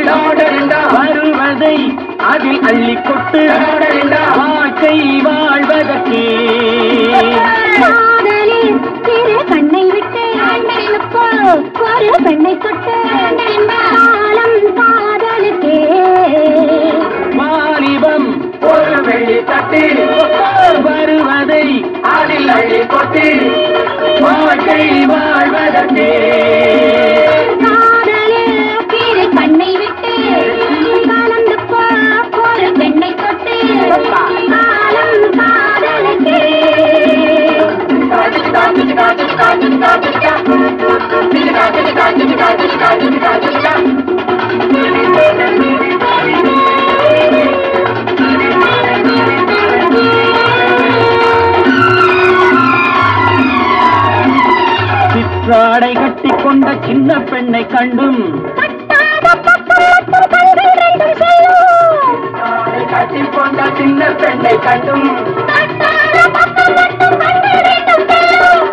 வருவதை அதில் அள்ளி கொட்டு வாழ்க்கை வாழ்வதற்கே காதலில் சிறு கண்ணை விட்டு போ ஒரு பெண்ணை தொட்டு காலம் காதலுக்கே வாலிபம் ஒரு வெள்ளி தட்டி வருவதை அதில் அள்ளி கொட்டி வாழ்க்கை வாழ்வதற்கே காதலில் சிறு கண்ணை விட்டு கலந்து போ ஒரு பெண்ணை தொட்டு காலம் காதலுக்கே சிற்றாடை கட்டிக்கொண்ட சின்ன பெண்ணை கண்டும் கட்டாத பக்கம் மட்டும் கண்கள் ரெண்டும் செல்லும் கட்டிக்கொண்ட சின்ன பெண்ணை கண்டும் கட்டாத பக்கம் மட்டும் கண்கள் ரெண்டும் செல்லும்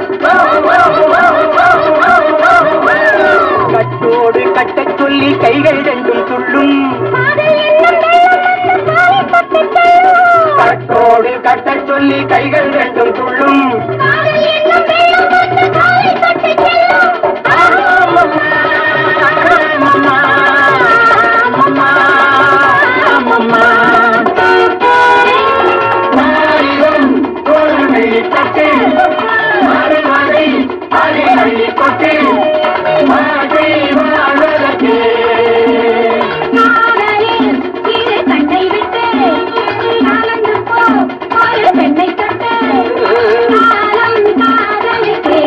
கட்டோடு கட்டச் சொல்லி கைகள் ரெண்டும் துள்ளும் காதல் என்னும் வெள்ளம் வந்து காலை தொட்டுச் செல்லும் கட்டோடு கட்டச் சொல்லி கைகள் ரெண்டும் துள்ளும் காதல் என்னும் வெள்ளம் வந்து காலை தொட்டுச் செல்லும் மாறிடும் தோல்வி தட்டி மறுமலை அடி அள்ளி கொட்டி வாழ்க்கை வாழ்வதற்கே காதலில் இரு கண்ணை விட்டு கலந்து போ ஒரு பெண்ணை தொட்டு காலம் காதலுக்கே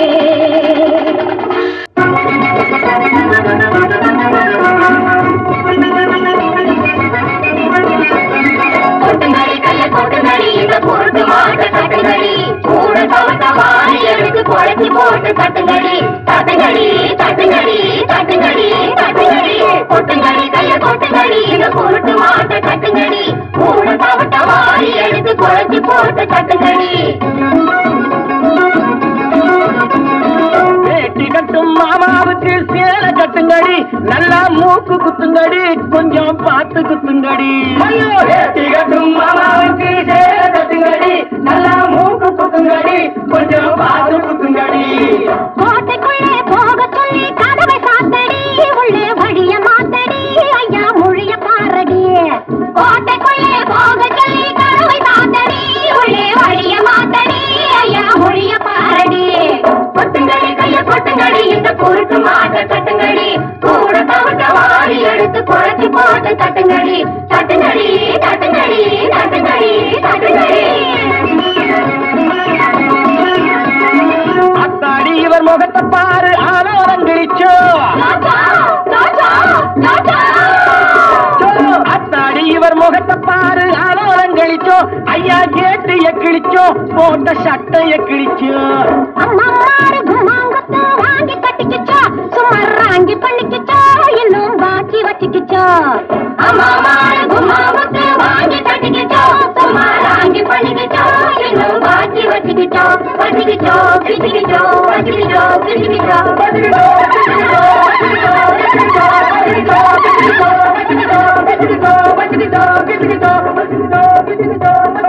கொட்டுங்கடி கைய கொட்டுங்கடி இந்த பொருட்டு மாட்ட கட்டுங்கடி கூட கவட்ட மாறி எடுத்து குறைச்சி போட்டு தட்டுங்கடி தட்டுங்கடி தட்டுங்கடி தட்டுங்கடி தட்டுங்கடி கொட்டுங்கடி கைய கொட்டுங்கடி இந்த பொருட்டு மாட்ட கட்டுங்கடி கூட கவட்ட மாறி எடுத்து குறைச்சி போட்டு தட்டுங்கடி வேட்டி கட்டும் மாமாவுக்கு சேலை கட்டுங்கடி நல்லா மூக்கு குத்துங்கடி கொஞ்சம் பார்த்து குத்துங்கடி ஐயோ ஏட்டி கட்டும் மாமாவுக்கு சேர கட்டுங்கடி நல்லா மூக்கு குத்துங்கடி கொஞ்சம் பார்த்து குத்துங்கடி கோட்டைக்குள்ளே போக சொல்லி கதவை சாத்தடி உள்ளே வழிய மாத்தடி ஐயா மொழிய பாரடி கோட்டைக்குள்ளே போக சொல்லி கதவை சாத்தடி உள்ளே வழிய மாத்தடி ஐயா மொழிய பாரடி கொட்டுங்கடி கைய கொட்டுங்கடி இந்த பொருட்டு மாட்ட கட்டுங்கடி கூட கவட்ட வாரி எடுத்து குறைச்சி போட்டு தட்டுங்கடி தட்டுங்கடி தட்டுங்கடி தட்டுங்கடி தட்டுங்கடி அத்தாடி இவர் முகத்தை பாரு ஆலோரம் கிழிச்சோ ராஜா ராஜா ராஜா அத்தாடி இவர் முகத்தை பாரு ஆலோரம் கிழிச்சோ ஐயா கேட்டு எக்கிழிச்சோ போட்ட சட்டைய கிழிச்சோ அம்மாரு கும்மாங்கத்து வாங்கி கட்டிக்கிச்சோ சும்மா ராங்கி பண்ணிக்கிச்சோ இன்னும் பாக்கி வச்சுக்கிச்சோ அம்மாமார கும்மாவுக்கு வாங்கி கட்டிக்கிச்சோ சும்மா ராங்கி பண்ணிக்கிச்சோ இன்னும் பாக்கி வச்சுக்கிச்சோ வச்சுக்கிச்சோ பிச்சுக்கிச்சோ வச்சுக்கிச்சோ பிச்சுக்கிச்சோ வச்சுக்கிச்சோ வச்சுக்கிச்சோ வச்சுக்கிச்சோ வச்சுக்கிச்சோ வச்சுக்கிச்சோ வச்சுக்கிச்சோ வச்சுக்கிச்சோ வச்சுக்கிச்சோ வச்சுக்கிச்சோ வச்சுக்கிச்சோ வச்சுக்கிச்சோ